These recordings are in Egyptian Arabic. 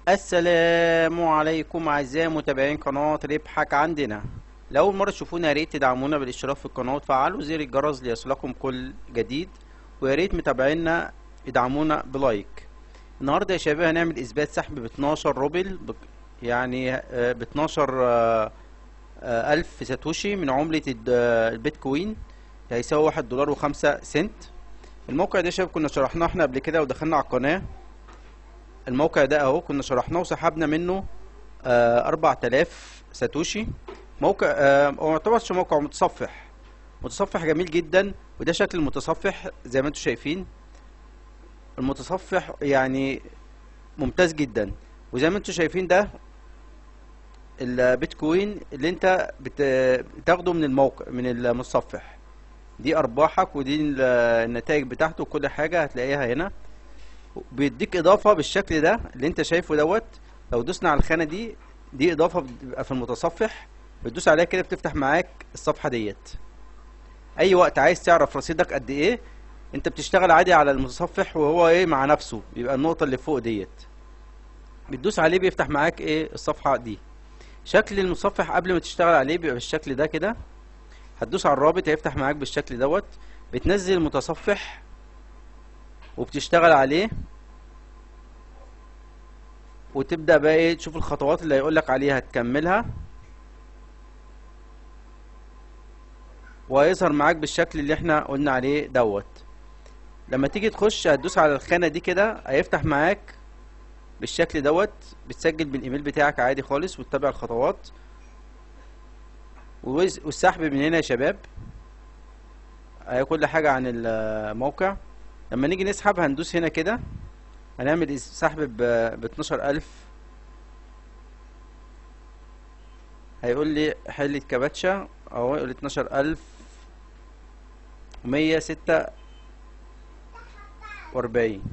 السلام عليكم اعزائي متابعين قناة ربحك عندنا لأول مرة تشوفونا يا ريت تدعمونا بالاشتراك في القناة وتفعلوا زر الجرس ليصلكم كل جديد ويا ريت متابعينا يدعمونا بلايك النهاردة يا شباب هنعمل اثبات سحب ب 12 روبل ب- يعني ب 12 آه، آه، ألف ساتوشي من عملة الد- آه، البيتكوين هيساوي واحد دولار وخمسة سنت الموقع ده يا شباب كنا شرحناه احنا قبل كده ودخلنا على القناة الموقع ده اهو كنا شرحناه وسحبنا منه أربعة آلاف ساتوشي موقع آه، هو معتبرش موقع متصفح متصفح جميل جدا وده شكل المتصفح زي ما انتم شايفين المتصفح يعني ممتاز جدا وزي ما انتم شايفين ده البيتكوين اللي انت بت- بتاخده من الموقع من المتصفح دي ارباحك ودي ال- النتائج بتاعته وكل حاجة هتلاقيها هنا بيديك اضافة بالشكل ده اللي انت شايفه دوت لو دوسنا على الخانة دي دي اضافة بتبقى في المتصفح بتدوس عليها كده بتفتح معاك الصفحة ديت اي وقت عايز تعرف رصيدك قد ايه انت بتشتغل عادي على المتصفح وهو ايه مع نفسه بيبقى النقطة اللي فوق ديت بتدوس عليه بيفتح معاك ايه الصفحة دي شكل المتصفح قبل ما تشتغل عليه بيبقى بالشكل ده كده هتدوس على الرابط هيفتح معاك بالشكل دوت بتنزل المتصفح وبتشتغل عليه وتبدأ بقى ايه تشوف الخطوات اللي هيقولك عليها تكملها وهيظهر معاك بالشكل اللي احنا قلنا عليه دوت لما تيجي تخش هتدوس على الخانة دي كده هيفتح معاك بالشكل دوت بتسجل بالايميل بتاعك عادي خالص وتتابع الخطوات ووز- والسحب من هنا يا شباب اهي كل حاجة عن الموقع لما نيجي نسحب هندوس هنا كده هنعمل إس- سحب ب 12000 هيقول لي حلة كباتشا اهو يقول لي 12000 ومية ستة وأربعين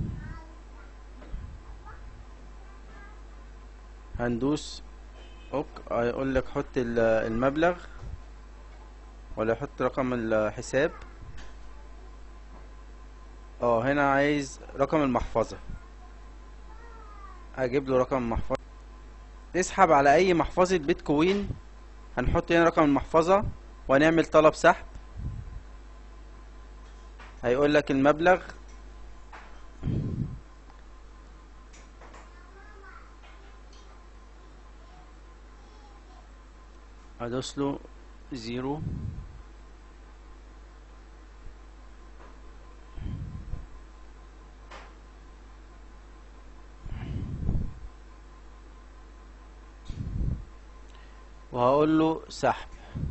هندوس اوك هيقول لك حط ال- المبلغ ولا حط رقم الحساب اه هنا عايز رقم المحفظة هجيب له رقم المحفظة تسحب على اي محفظة بيتكوين هنحط هنا رقم المحفظة وهنعمل طلب سحب هيقول لك المبلغ هدوس له زيرو وهقول له سحب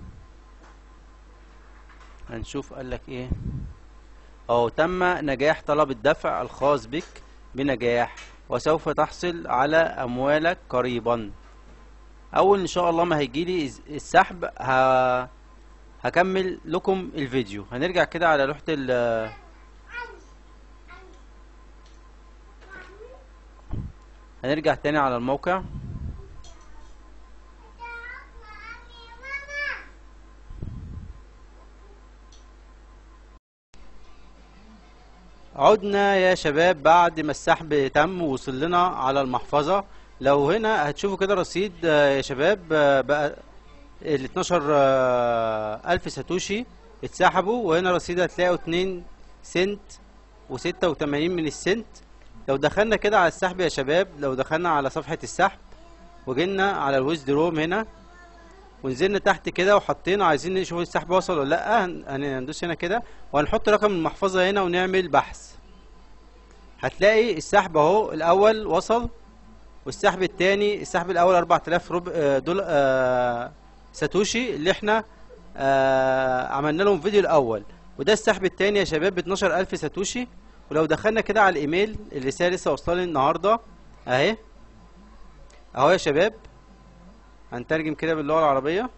هنشوف قال لك ايه اهو تم نجاح طلب الدفع الخاص بك بنجاح وسوف تحصل على اموالك قريبا اول ان شاء الله ما هيجيلي الز- السحب ه... هكمل لكم الفيديو هنرجع كده على لوحة ال هنرجع تاني على الموقع عدنا يا شباب بعد ما السحب تم ووصل لنا على المحفظة لو هنا هتشوفوا كده رصيد آه، يا شباب آه، بقى ال 12 آه، ألف ساتوشي اتسحبوا وهنا رصيد هتلاقوا 2 سنت و86 من السنت لو دخلنا كده على السحب يا شباب لو دخلنا على صفحة السحب وجينا على الويز روم هنا ونزلنا تحت كده وحطينا عايزين نشوف السحب وصل ولا لا هن- هندوس هنا كده وهنحط رقم المحفظة هنا ونعمل بحث هتلاقي السحب اهو الاول وصل والسحب التاني السحب الاول 4000 ربع آه، دول آه، ساتوشي اللي احنا آه، عملنا لهم فيديو الاول وده السحب التاني يا شباب ب 12000 ساتوشي ولو دخلنا كده على الايميل الرساله لسه واصله لي النهارده اهي اهو يا شباب هنترجم كده باللغه العربيه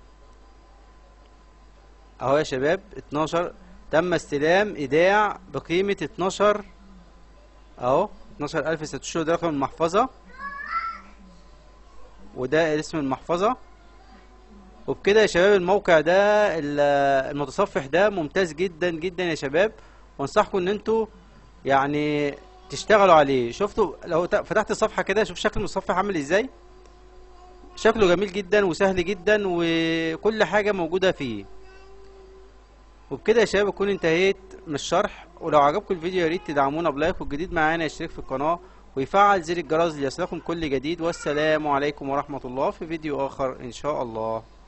اهو يا شباب 12 تم استلام ايداع بقيمه 12 اهو 12000 ساتوشي وده رقم المحفظه وده اسم المحفظة وبكده يا شباب الموقع ده ال- المتصفح ده ممتاز جدا جدا يا شباب وانصحكم ان انتوا يعني تشتغلوا عليه شفتوا لو ت- فتحت الصفحة كده شوف شكل المتصفح عامل ازاي شكله جميل جدا وسهل جدا وكل حاجة موجودة فيه وبكده يا شباب اكون انتهيت من الشرح ولو عجبكم الفيديو يا ريت تدعمونا بلايك والجديد معانا يشترك في القناة ويفعل زر الجرس ليصلكم كل جديد والسلام عليكم ورحمة الله في فيديو آخر إن شاء الله